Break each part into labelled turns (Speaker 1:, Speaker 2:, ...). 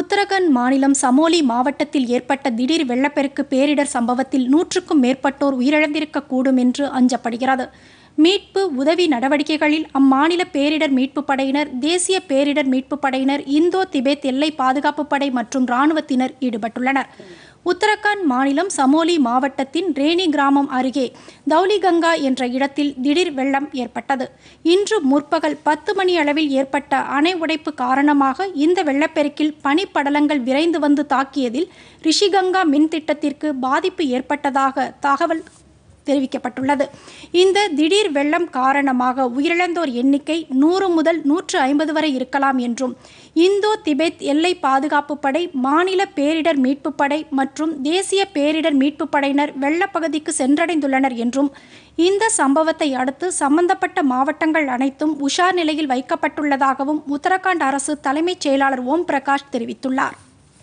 Speaker 1: உத்தரகண்ட் மாநிலம் சமோலி மாவட்டத்தில் ஏற்பட்ட திடீர் வெள்ளப்பெருக்கு பேரிடர் சம்பவத்தில் நூற்றுக்கும் மேற்பட்டோர் உயிரிழந்திருக்கக்கூடும் என்று அஞ்சப்படுகிறது மீட்பு உதவி நடவடிக்கைகளில் அம்மாநில பேரிடர் மீட்புப் படையினர் தேசிய பேரிடர் மீட்புப் படையினர் இந்தோ திபெத் எல்லை பாதுகாப்பு படை மற்றும் இராணுவத்தினர் ஈடுபட்டுள்ளனர் உத்தரகாண்ட் மாநிலம் சமோலி மாவட்டத்தின் ரேணி கிராமம் அருகே தௌலிகங்கா என்ற இடத்தில் திடீர் வெள்ளம் ஏற்பட்டது இன்று முற்பகல் பத்து மணி அளவில் ஏற்பட்ட அணை உடைப்பு காரணமாக இந்த வெள்ளப்பெருக்கில் பனிப்படலங்கள் விரைந்து வந்து தாக்கியதில் ரிஷிகங்கா மின் திட்டத்திற்கு பாதிப்பு ஏற்பட்டதாக தகவல் தெரிவிக்கப்பட்டுள்ளது இந்த திடீர் வெள்ளம் காரணமாக உயிரிழந்தோர் எண்ணிக்கை நூறு முதல் நூற்று ஐம்பது வரை இருக்கலாம் என்றும் இந்தோ திபெத் எல்லை பாதுகாப்பு படை மாநில பேரிடர் மீட்புப் படை மற்றும் தேசிய பேரிடர் மீட்புப் படையினர் வெள்ளப்பகுதிக்கு சென்றடைந்துள்ளனர் என்றும் இந்த சம்பவத்தை அடுத்து சம்பந்தப்பட்ட மாவட்டங்கள் அனைத்தும் உஷார் நிலையில் வைக்கப்பட்டுள்ளதாகவும் உத்தரகாண்ட் அரசு தலைமைச் செயலாளர் ஓம் பிரகாஷ் தெரிவித்துள்ளார்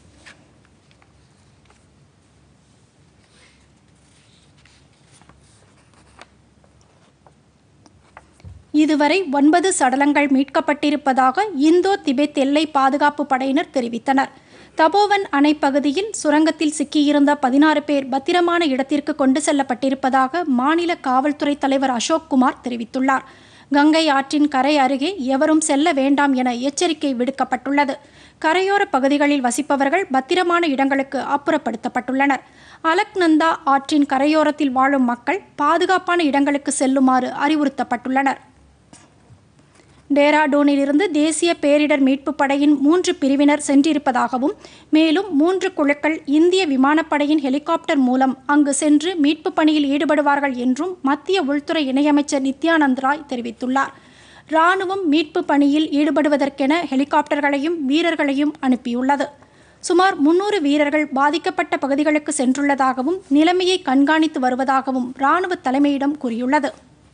Speaker 1: இதுவரை ஒன்பது சடலங்கள் மீட்கப்பட்டிருப்பதாக இந்தோ திபெத் எல்லை பாதுகாப்பு படையினர் தெரிவித்தனர் தபோவன் அணை பகுதியில் சுரங்கத்தில் சிக்கியிருந்த பதினாறு பேர் பத்திரமான இடத்திற்கு கொண்டு செல்லப்பட்டிருப்பதாக மாநில காவல்துறை தலைவர் அசோக் குமார் தெரிவித்துள்ளார் கங்கை ஆற்றின் கரை அருகே எவரும் செல்ல வேண்டாம் என எச்சரிக்கை விடுக்கப்பட்டுள்ளது கரையோர பகுதிகளில் வசிப்பவர்கள் பத்திரமான இடங்களுக்கு அப்புறப்படுத்தப்பட்டுள்ளனர் அலக்நந்தா ஆற்றின் கரையோரத்தில் வாழும் மக்கள் பாதுகாப்பான இடங்களுக்கு செல்லுமாறு அறிவுறுத்தப்பட்டுள்ளனர் டேராடூனிலிருந்து தேசிய பேரிடர் மீட்புப் படையின் மூன்று பிரிவினர் சென்றிருப்பதாகவும் மேலும் மூன்று குழுக்கள் இந்திய விமானப்படையின் ஹெலிகாப்டர் மூலம் அங்கு சென்று மீட்புப் பணியில் ஈடுபடுவார்கள் என்றும் மத்திய உள்துறை இணையமைச்சர் நித்யானந்த் ராய் தெரிவித்துள்ளார் இராணுவம் மீட்பு பணியில் ஈடுபடுவதற்கென ஹெலிகாப்டர்களையும் வீரர்களையும் அனுப்பியுள்ளது சுமார் முன்னூறு வீரர்கள் பாதிக்கப்பட்ட பகுதிகளுக்கு சென்றுள்ளதாகவும் நிலைமையை கண்காணித்து வருவதாகவும் இராணுவ தலைமையிடம் கூறியுள்ளது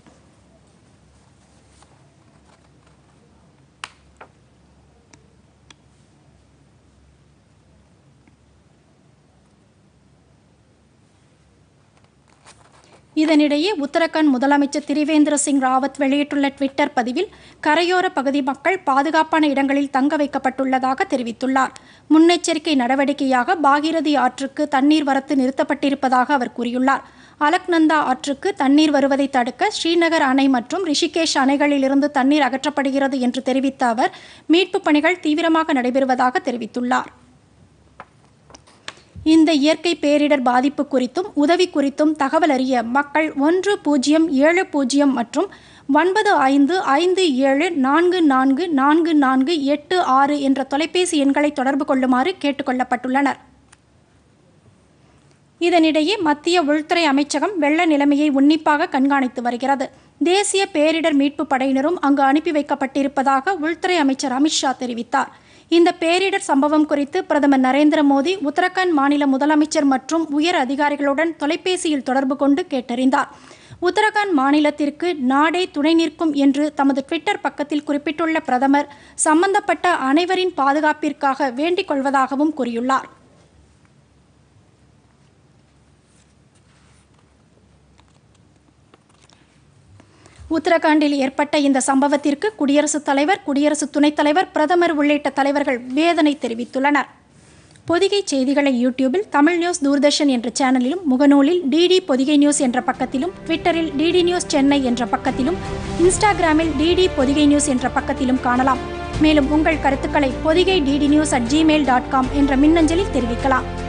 Speaker 1: இதனிடையே உத்தரகாண்ட் முதலமைச்சர் திரிவேந்திர சிங் ராவத் வெளியிட்டுள்ள ட்விட்டர் பதிவில் கரையோர பகுதி மக்கள் பாதுகாப்பான இடங்களில் தங்க வைக்கப்பட்டுள்ளதாக தெரிவித்துள்ளார் முன்னெச்சரிக்கை நடவடிக்கையாக பாகீரதி ஆற்றுக்கு தண்ணீர் வரத்து நிறுத்தப்பட்டிருப்பதாக அவர் கூறியுள்ளார் அலக்நந்தா ஆற்றுக்கு தண்ணீர் வருவதை தடுக்க ஸ்ரீநகர் அணை மற்றும் ரிஷிகேஷ் அணைகளிலிருந்து தண்ணீர் அகற்றப்படுகிறது என்று தெரிவித்த அவர் மீட்புப் பணிகள் தீவிரமாக நடைபெறுவதாக தெரிவித்துள்ளார் இந்த இயற்கை பேரிடர் பாதிப்பு குறித்தும் உதவி குறித்தும் தகவல் அறிய மக்கள் ஒன்று பூஜ்ஜியம் ஏழு பூஜ்ஜியம் மற்றும் ஒன்பது ஐந்து ஐந்து ஏழு நான்கு நான்கு நான்கு நான்கு எட்டு ஆறு என்ற தொலைபேசி எண்களை தொடர்பு கொள்ளுமாறு கேட்டுக்கொள்ளப்பட்டுள்ளனர் இதனிடையே மத்திய உள்துறை அமைச்சகம் வெள்ள நிலைமையை உன்னிப்பாக கண்காணித்து வருகிறது தேசிய பேரிடர் மீட்பு படையினரும் அங்கு அனுப்பி வைக்கப்பட்டிருப்பதாக உள்துறை அமைச்சர் அமித்ஷா தெரிவித்தார் இந்த பேரிடர் சம்பவம் குறித்து பிரதமர் நரேந்திர மோடி உத்தரகாண்ட் மாநில முதலமைச்சர் மற்றும் உயர் அதிகாரிகளுடன் தொலைபேசியில் தொடர்பு கொண்டு கேட்டறிந்தார் உத்தரகாண்ட் மாநிலத்திற்கு நாடே துணை நிற்கும் என்று தமது ட்விட்டர் பக்கத்தில் குறிப்பிட்டுள்ள பிரதமர் சம்பந்தப்பட்ட அனைவரின் பாதுகாப்பிற்காக வேண்டிக் கொள்வதாகவும் கூறியுள்ளார் உத்தரகாண்டில் ஏற்பட்ட இந்த சம்பவத்திற்கு குடியரசுத் தலைவர் குடியரசு துணைத் தலைவர் பிரதமர் உள்ளிட்ட தலைவர்கள் வேதனை தெரிவித்துள்ளனர் பொதிகை செய்திகளை யூடியூபில் தமிழ் நியூஸ் தூர்தர்ஷன் என்ற சேனலிலும் முகநூலில் டிடி பொதிகை நியூஸ் என்ற பக்கத்திலும் ட்விட்டரில் டிடி நியூஸ் சென்னை என்ற பக்கத்திலும் இன்ஸ்டாகிராமில் டிடி பொதிகை நியூஸ் என்ற பக்கத்திலும் காணலாம் மேலும் உங்கள் கருத்துக்களை Pothigai DD news at Gmail dot com என்ற மின்னஞ்சலில் தெரிவிக்கலாம்